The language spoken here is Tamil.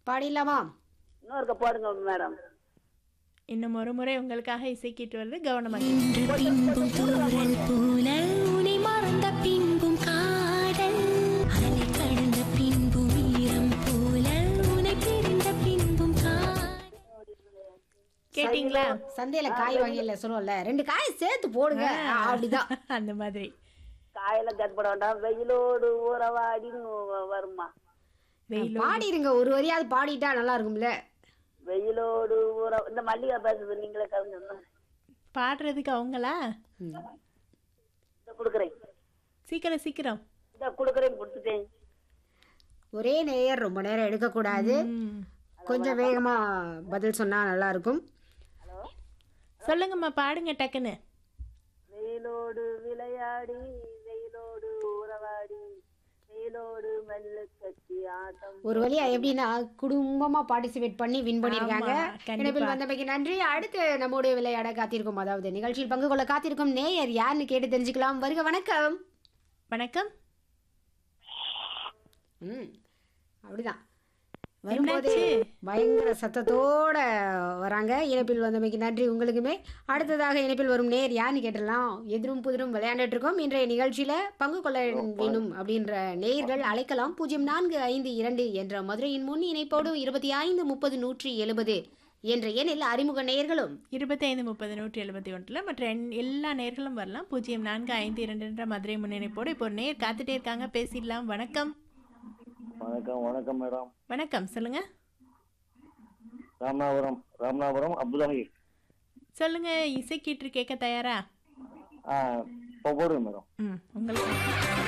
பாடிடலாமா இன்னொருக்க பாடுங்க மேடம் இன்னும் ஒரு முறை உங்களுக்காக இசைக்கிட்டு வருது கவனமாக இன்று பின்பும் தூரல் போல உனை மறந்த பின்பும் காதல் அலை கடந்த பின்பும் ஈரம் போல உனை பிரிந்த பின்பும் காதல் கேட்டிங்களா சந்தையில காய் வகையில சொல்லுவோம்ல ரெண்டு காய் சேர்த்து போடுங்க அப்படிதான் அந்த மாதிரி காயில கட்டுப்பட வேண்டாம் வெயிலோடு ஊறவாடின்னு வ- வருமா வெயில் பாடிருங்க ஒரு வரியாவது பாடிட்டா நல்லா இருக்கும்ல வெயிலோடு ஊற இந்த மல்லிகை பேசுறது நீங்களே கலந்து பாடுறதுக்கு அவங்களா இந்த கொடுக்குறேன் சீக்கிரம் சீக்கிரம் இந்த கொடுக்குறேன் கொடுத்துட்டேன் ஒரே நேயர் ரொம்ப நேரம் எடுக்கக்கூடாது ம். கொஞ்சம் வேகமா பதில் சொன்னா நல்லா இருக்கும் சொல்லுங்கம்மா பாடுங்க டக்குன்னு வெயிலோடு விளையாடி வெயிலோடு ஊறவாடி வெயிலோடு மெல்ல கட்டி ஆட்டம் ஒரு வழியா எப்படின்னா குடும்பமா பார்ட்டிசிபேட் பண்ணி வின் பண்ணிருக்காங்க ஆமா, கண்டிப்பா. இணைப்பில் வந்தமைக்கு நன்றி அடுத்து நம்முடைய விளையாட காத்திருக்கும் அதாவது நிகழ்ச்சியில் பங்கு கொள்ள காத்திருக்கும் நேயர் யாருன்னு கேட்டு தெரிஞ்சுக்கலாம் வருக வணக்கம் வணக்கம் ம் அப்படிதான் வரும்போதே என்னாச்சு? பயங்கர சத்தத்தோட வராங்க இணைப்பில் வந்தமைக்கு நன்றி உங்களுக்குமே அடுத்ததாக இணைப்பில் வரும் நேர் யாருன்னு கேட்டுடலாம் எதிரும் புதிரும் விளையாண்டுட்டு இருக்கோம் இன்றைய நிகழ்ச்சியில பங்கு கொள்ள வேணும் அப்படின்ற நேயர்கள் அழைக்கலாம் பூஜ்ஜியம் நான்கு ஐந்து இரண்டு என்ற மதுரையின் முன் இணைப்போடு இருபத்தி ஐந்து முப்பது நூற்றி எழுபது என்ற எண்ணில் அறிமுக நேயர்களும் இருபத்தைந்து முப்பது நூற்றி எழுபத்தி ஒன்றில் மற்ற எண் எல்லா நேர்களும் வரலாம் பூஜ்ஜியம் நான்கு ஐந்து இரண்டு என்ற மதுரை முன்னிணைப்போடு இப்போ ஒரு நேர் காத்துட்டே இருக்காங்க பேசிடலாம் வணக்கம் வணக்கம் வணக்கம் மேடம் வணக்கம் சொல்லுங்க ராமநாதபுரம் ராமநாதபுரம் அப்துல் ஹமீத் சொல்லுங்க இசைக்கீற்று கேட்க தயாரா ஆ இப்போ போடுங்க மேடம் ம் உங்களுக்கு